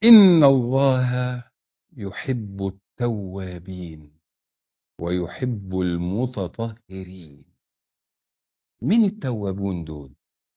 إن الله يحب التوابين ويحب المتطهرين مين التوابون دول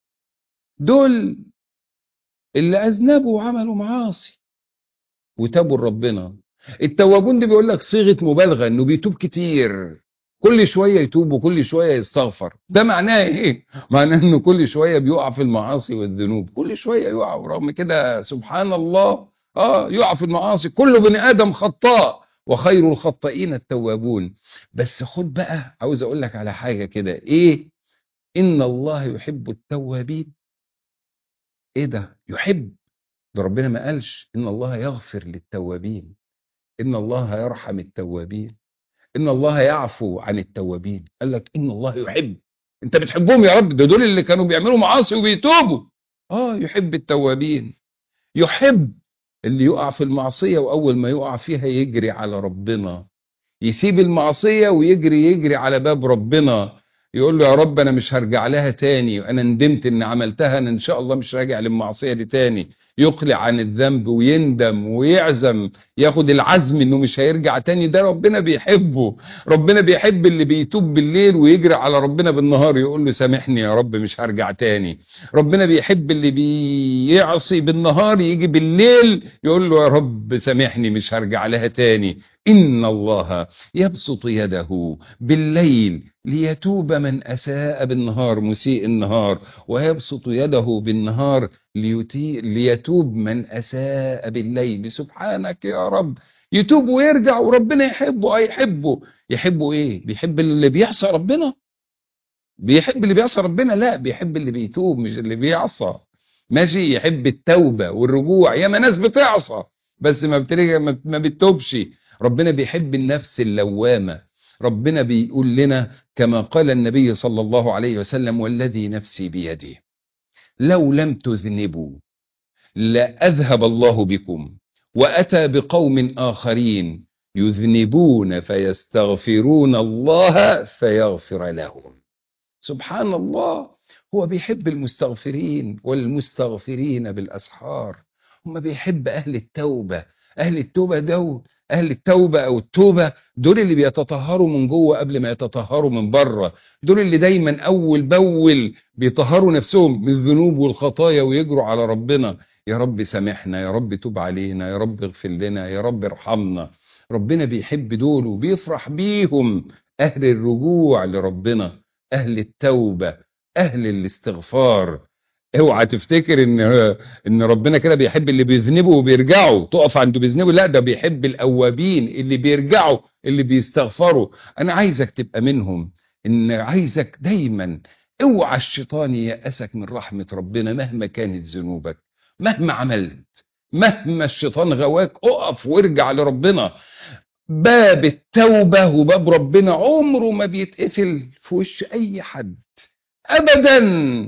دول اللي أذنبوا وعملوا معاصي وتابوا لربنا التوابون دي بيقول لك صيغة مبالغة انه بيتوب كتير كل شوية يتوب وكل شوية يستغفر ده معناه ايه معناه انه كل شوية بيقع في المعاصي والذنوب كل شوية يقع ورغم كده سبحان الله اه يقع في المعاصي كل بني ادم خطاء وخير الخطائين التوابون بس خد بقى عاوز اقول لك على حاجة كده ايه ان الله يحب التوابين ايه ده يحب ده ربنا ما قالش ان الله يغفر للتوابين ان الله يرحم التوابين ان الله يعفو عن التوابين قال لك ان الله يحب انت بتحبهم يا رب ده دول اللي كانوا بيعملوا معاصي وبيتوبوا اه يحب التوابين يحب اللي يقع في المعصية واول ما يقع فيها يجري على ربنا يسيب المعصية ويجري يجري على باب ربنا يقول له يا رب انا مش هرجع لها تاني انا ندمت ان عملتها انا ان شاء الله مش راجع للمعصية دي تاني يقلع عن الذنب ويندم ويعزم ياخد العزم انه مش هيرجع تاني ده ربنا بيحبه ربنا بيحب اللي بيتوب بالليل ويجري على ربنا بالنهار يقول له سامحني يا رب مش هرجع تاني ربنا بيحب اللي بيعصي بالنهار يجي بالليل يقول له يا رب سامحني مش هرجع لها تاني إن الله يبسط يده بالليل ليتوب من أساء بالنهار مسيء النهار ويبسط يده بالنهار ليتي ليتوب من أساء بالليل سبحانك يا رب يتوب ويرجع وربنا يحبه هيحبه يحبه ايه بيحب اللي بيعصى ربنا بيحب اللي بيعصى ربنا لا بيحب اللي بيتوب مش اللي بيعصى ماشي يحب التوبة والرجوع ياما ناس بتعصى بس ما بترجع ما بتتوبش ربنا بيحب النفس اللوامة ربنا بيقول لنا كما قال النبي صلى الله عليه وسلم والذي نفسي بيده لو لم تذنبوا لأذهب الله بكم وأتى بقوم آخرين يذنبون فيستغفرون الله فيغفر لهم سبحان الله هو بيحب المستغفرين والمستغفرين بالأسحار هم بيحب أهل التوبة أهل التوبة دول أهل التوبة أو التوبة دول اللي بيتطهروا من جوه قبل ما يتطهروا من بره دول اللي دايما أول بأول بيطهروا نفسهم من الذنوب والخطايا ويجروا على ربنا يا رب سامحنا يا رب توب علينا يا رب اغفر لنا يا رب ارحمنا ربنا بيحب دول وبيفرح بيهم أهل الرجوع لربنا أهل التوبة أهل الاستغفار اوعى تفتكر ان ان ربنا كده بيحب اللي بيذنبوا وبيرجعوا تقف عنده بيذنبوا لا ده بيحب الاوابين اللي بيرجعوا اللي بيستغفروا انا عايزك تبقى منهم ان عايزك دايما اوعى الشيطان ييأسك من رحمة ربنا مهما كانت ذنوبك مهما عملت مهما الشيطان غواك اقف وارجع لربنا باب التوبة وباب ربنا عمره ما بيتقفل في وش اي حد ابدا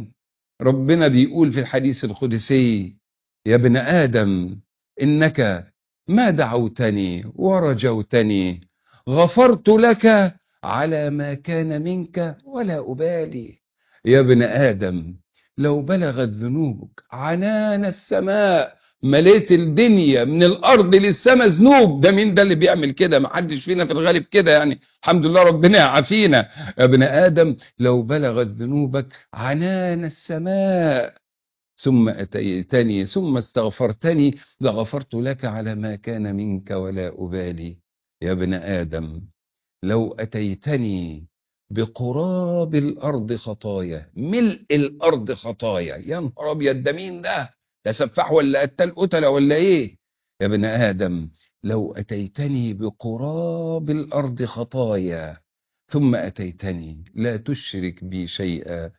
ربنا بيقول في الحديث القدسي يا ابن آدم إنك ما دعوتني ورجوتني غفرت لك على ما كان منك ولا أبالي يا ابن آدم لو بلغت ذنوبك عنان السماء مليت الدنيا من الارض للسماء ذنوب ده مين ده اللي بيعمل كده ما حدش فينا في الغالب كده يعني الحمد لله ربنا يعافينا يا ابن ادم لو بلغت ذنوبك عنان السماء ثم اتيتني ثم استغفرتني لغفرت لك على ما كان منك ولا ابالي يا ابن ادم لو اتيتني بقراب الارض خطايا ملء الارض خطايا يا نهار ابيض ده مين ده ده سفاح ولا قتال قتلة ولا ايه يا ابن آدم لو أتيتني بقراب الأرض خطايا ثم أتيتني لا تشرك بي شيئا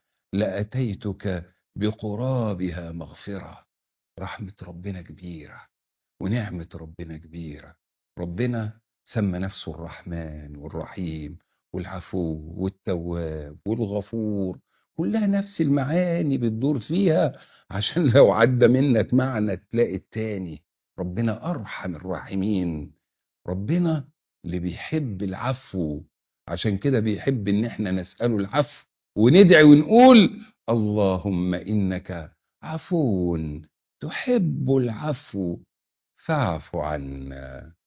لأتيتك بقرابها مغفرة رحمة ربنا كبيرة ونعمة ربنا كبيرة ربنا سمى نفسه الرحمن والرحيم والعفو والتواب والغفور كلها نفس المعاني بتدور فيها عشان لو عدى منك معنى تلاقي التاني ربنا أرحم الراحمين ربنا اللي بيحب العفو عشان كده بيحب ان احنا نسأله العفو وندعي ونقول اللهم إنك عفو تحب العفو فاعف عنا